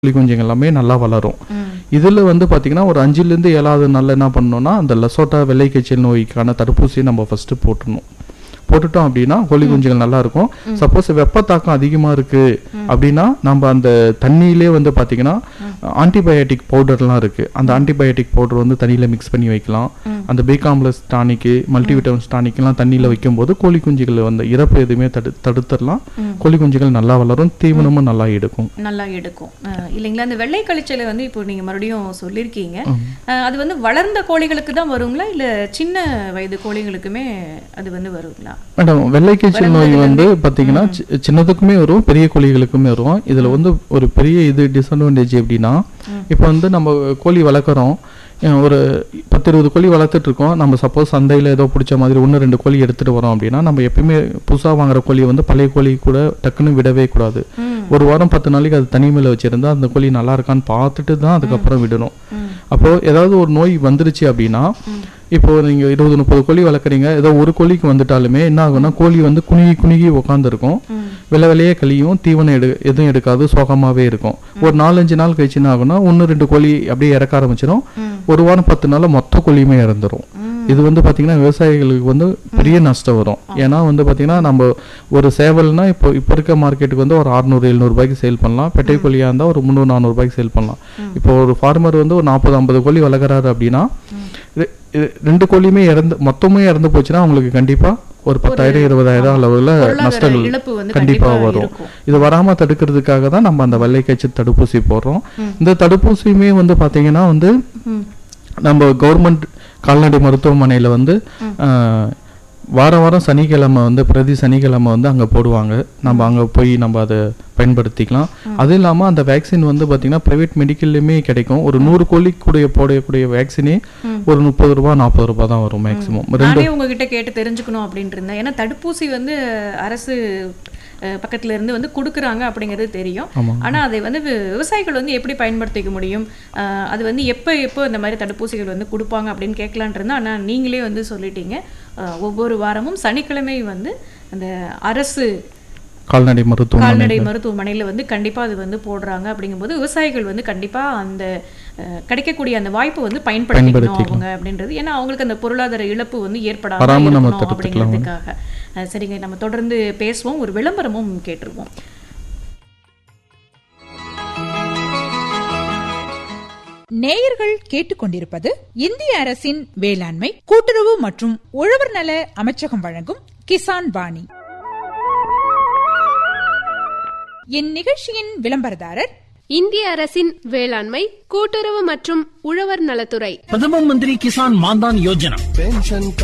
கோழி குஞ்சுங்க எல்லாமே நல்லா வளரும் இதில் வந்து பார்த்தீங்கன்னா ஒரு அஞ்சுலேருந்து ஏழாவது நாளில் என்ன பண்ணணும்னா அந்த லசோட்டா வெள்ளை காய்ச்சல் நோய்க்கான தடுப்பூசியை நம்ம ஃபஸ்ட்டு போட்டுடணும் போட்டுட்டோம் அப்படின்னா கோழி குஞ்சுகள் நல்லா இருக்கும் சப்போஸ் வெப்ப தாக்கம் அதிகமாக இருக்கு அப்படின்னா நம்ம அந்த தண்ணியிலே வந்து பார்த்தீங்கன்னா ஆன்டிபயோட்டிக் பவுடர்லாம் இருக்கு அந்த ஆன்டிபயோட்டிக் பவுடர் வந்து தண்ணியில் மிக்ஸ் பண்ணி வைக்கலாம் அந்த பிகாம்ப்ளஸ் டானிக்கு மல்டிவிட்டமின்ஸ் டானிக்லாம் தண்ணியில் வைக்கும்போது கோழி குஞ்சுகள் வந்து இறப்பு எதுவுமே தடு தடுத்துடலாம் கோழி குஞ்சுகள் நல்லா வளரும் தீவனமும் நல்லா எடுக்கும் நல்லா எடுக்கும் அஹ் இல்லைங்களா அந்த வெள்ளை கழிச்சலை வந்து இப்போ நீங்க மறுபடியும் சொல்லியிருக்கீங்க அஹ் அது வந்து வளர்ந்த கோழிகளுக்கு தான் வருங்களா இல்ல சின்ன வயது கோழிகளுக்குமே அது வந்து வருங்களா மேடம் வெள்ளை காய்ச்சல் நோய் வந்து பார்த்தீங்கன்னா சி- சின்னதுக்குமே வரும் பெரிய கோழிகளுக்குமே வரும் இதில் வந்து ஒரு பெரிய இது டிஸ்அட்வான்டேஜ் எப்படின்னா இப்போ வந்து நம்ம கோழி வளர்க்குறோம் அஹ் ஒரு பத்து இருபது கோழி வளர்த்துட்டு இருக்கோம் நம்ம சப்போஸ் சந்தையில் ஏதோ பிடிச்ச மாதிரி ஒன்று ரெண்டு கோழி எடுத்துகிட்டு வரோம் அப்படின்னா நம்ம எப்பயுமே புதுசாக வாங்குற கோழியை வந்து பழைய கோழி கூட டக்குன்னு விடவே கூடாது ஒரு வாரம் பத்து நாளைக்கு அது தனிமையில் வச்சிருந்தா அந்த கோழி நல்லா இருக்கான்னு பார்த்துட்டு தான் அதுக்கப்புறம் விடணும் அப்போ ஏதாவது ஒரு நோய் வந்துருச்சு அப்படின்னா இப்போ நீங்க இருபது முப்பது கோழி வளர்க்குறீங்க ஏதோ ஒரு கோழிக்கு வந்துட்டாலுமே என்ன ஆகும்னா கோழி வந்து குனிகி குனிகி உட்காந்துருக்கும் வெள்ளை வெள்ளையே கழியும் தீவனம் எடு எதுவும் எடுக்காது சோகமாவே இருக்கும் ஒரு நாலஞ்சு நாள் கழிச்சு என்ன ஆகும்னா ஒன்று ரெண்டு கோழி அப்படியே இறக்க ஆரம்பிச்சிடும் ஒரு வாரம் பத்து நாள்ல மொத்த கோழியுமே இறந்துரும் இது வந்து பாத்தீங்கன்னா விவசாயிகளுக்கு வந்து பெரிய நஷ்டம் வரும் ஏன்னா வந்து பாத்தீங்கன்னா நம்ம ஒரு சேவல்னா இப்போ இப்போ இருக்க மார்க்கெட்டுக்கு வந்து ஒரு அறுநூறு எழுநூறு ரூபாய்க்கு சேல் பண்ணலாம் பெட்டை கோழியா இருந்தா ஒரு முந்நூறு நானூறு ரூபாய்க்கு சேல் பண்ணலாம் இப்போ ஒரு ஃபார்மர் வந்து ஒரு நாற்பது ஐம்பது கோழி வளர்க்குறாரு அப்படின்னா இது- இது ரெண்டு கோழியுமே இறந்து மொத்தமே இறந்து போச்சுன்னா அவங்களுக்கு கண்டிப்பா ஒரு பத்தாயிரம் இருபதாயிரம் அளவுல பொருளாதார நஷ்டங்கள் இழப்பு வந்து கண்டிப்பா கண்டிப்பா வரும் இருக்கும். இது வராம தடுக்கிறதுக்காக தான் நம்ம அந்த வெள்ளை காய்ச்சல் தடுப்பூசி போடுறோம் இந்த தடுப்பூசியுமே வந்து பாத்தீங்கன்னா வந்து நம்ம கவர்மெண்ட் கால்நடை மருத்துவமனையில வந்து ஆஹ், வாரம் வாரம் சனிக்கிழமை வந்து பிரதி சனிக்கிழமை வந்து அங்க போடுவாங்க நம்ம அங்க போய் நம்ம அதை பயன்படுத்திக்கலாம் அது இல்லாம அந்த வேக்சின் வந்து பாத்தீங்கன்னா பிரைவேட் மெடிக்கல்லையுமே கிடைக்கும் ஒரு நூறு கோழிக்குடைய போடக்கூடிய வேக்சினே ஒரு முப்பது ரூபா நாற்பது ரூபாய் தான் வரும் மேக்சிமம் ரெண்டு நானே உங்ககிட்ட கேட்டு தெரிஞ்சுக்கணும் அப்படின்ட்டு இருந்தேன் ஏன்னா தடுப்பூசி வந்து அரசு அஹ், பக்கத்துல இருந்து வந்து கொடுக்குறாங்க அப்படிங்கிறது தெரியும் ஆமா. ஆனா அதை வந்து வி- விவசாயிகள் வந்து எப்படி பயன்படுத்திக்க முடியும் அஹ், அது வந்து எப்போ எப்போ இந்த மாதிரி தடுப்பூசிகள் வந்து கொடுப்பாங்க அப்படின்னு கேட்கலான் இருந்தேன் ஆனா நீங்களே வந்து சொல்லிட்டீங்க அஹ், ஒவ்வொரு வாரமும் சனிக்கிழமை வந்து அந்த அரசு கால்நடை மருத்துவமனை கால்நடை மருத்துவமனையில வந்து கண்டிப்பா அது வந்து போடுறாங்க அப்படிங்கும்போது விவசாயிகள் வந்து கண்டிப்பா அந்த அஹ், கிடைக்கக்கூடிய அந்த வாய்ப்பு வந்து பயன்படுத்திக்கணும் பயன்படுத்திக்கலாம். அவங்க அப்படின்றது ஏன்னா அவங்களுக்கு அந்த பொருளாதார இழப்பு வந்து ஏற்படாம வராம நம்ம இருக்கணும் தடுத்துக்கலாம். அப்படிங்கிறதுக்காக அஹ், சரிங்க நம்ம தொடர்ந்து பேசுவோம் ஒரு விளம்பரமும் கேட்டுருவோம் நேயர்கள் கேட்டுக்கொண்டிருப்பது இந்திய அரசின் வேளாண்மை கூட்டுறவு மற்றும் உழவர் நல அமைச்சகம் வழங்கும் கிசான் வாணி இந்நிகழ்ச்சியின் விளம்பரதாரர் இந்திய அரசின் வேளாண்மை கூட்டுறவு மற்றும் உழவர் நலத்துறை பிரதம மந்திரி கிசான் மான்தான் யோஜனா पेंशन